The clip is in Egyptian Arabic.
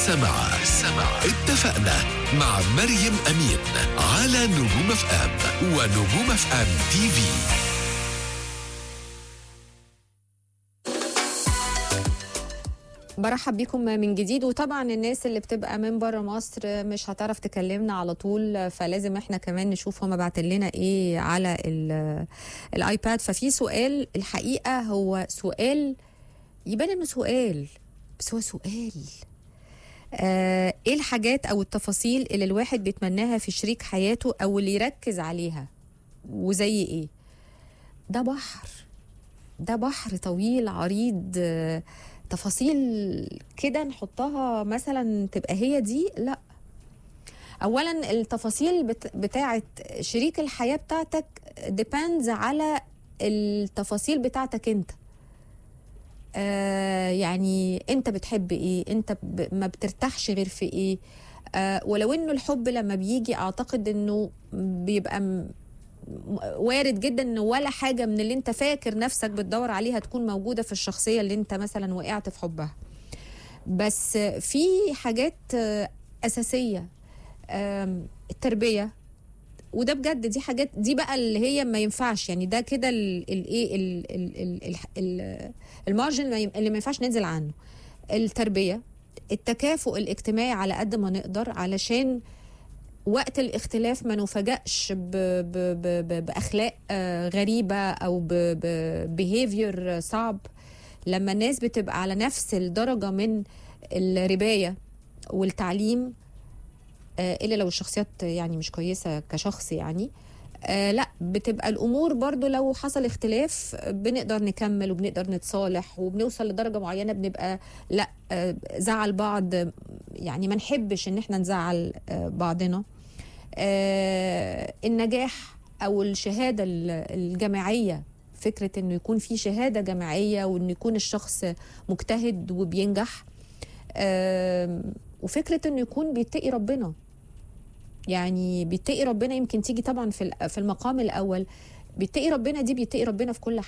السماعة اتفقنا مع مريم أمين على نجوم اف ام ونجوم اف ام تي في برحب بيكم من جديد وطبعا الناس اللي بتبقى من بره مصر مش هتعرف تكلمنا على طول فلازم احنا كمان نشوف هما بعتين لنا ايه على ال- الايباد ففي سؤال الحقيقه هو سؤال يبان انه سؤال بس هو سؤال آه ايه الحاجات او التفاصيل اللي الواحد بيتمناها في شريك حياته او اللي يركز عليها وزي ايه ده بحر ده بحر طويل عريض آه، تفاصيل كده نحطها مثلا تبقى هي دي لا اولا التفاصيل بت- بتاعه شريك الحياه بتاعتك depends على التفاصيل بتاعتك انت آه يعني انت بتحب ايه انت ب- ما بترتاحش غير في ايه آه ولو انه الحب لما بيجي اعتقد انه بيبقى م- وارد جدا ان ولا حاجه من اللي انت فاكر نفسك بتدور عليها تكون موجوده في الشخصيه اللي انت مثلا وقعت في حبها بس في حاجات آه، اساسيه آم، التربيه وده بجد دي حاجات دي بقى اللي هي ما ينفعش يعني ده كده الايه المارجن ما يم- اللي ما ينفعش ننزل عنه التربيه التكافؤ الاجتماعي على قد ما نقدر علشان وقت الاختلاف ما نفاجئش ب- ب- ب- ب- باخلاق آه، غريبه او ببيهيفير صعب لما الناس بتبقى على نفس الدرجه من الربايه والتعليم آه، الا لو الشخصيات يعني مش كويسه كشخص يعني آه لا بتبقى الامور برضو لو حصل اختلاف آه، بنقدر نكمل وبنقدر نتصالح وبنوصل لدرجه معينه بنبقى لا آه زعل بعض آه، يعني ما نحبش ان احنا نزعل آه بعضنا آه النجاح او الشهاده ال- الجامعيه فكره انه يكون في شهاده جامعيه وان يكون الشخص مجتهد وبينجح آم، وفكره انه يكون بيتقي ربنا يعني بيتقي ربنا يمكن تيجي طبعا في ال- في المقام الاول بيتقي ربنا دي بيتقي ربنا في كل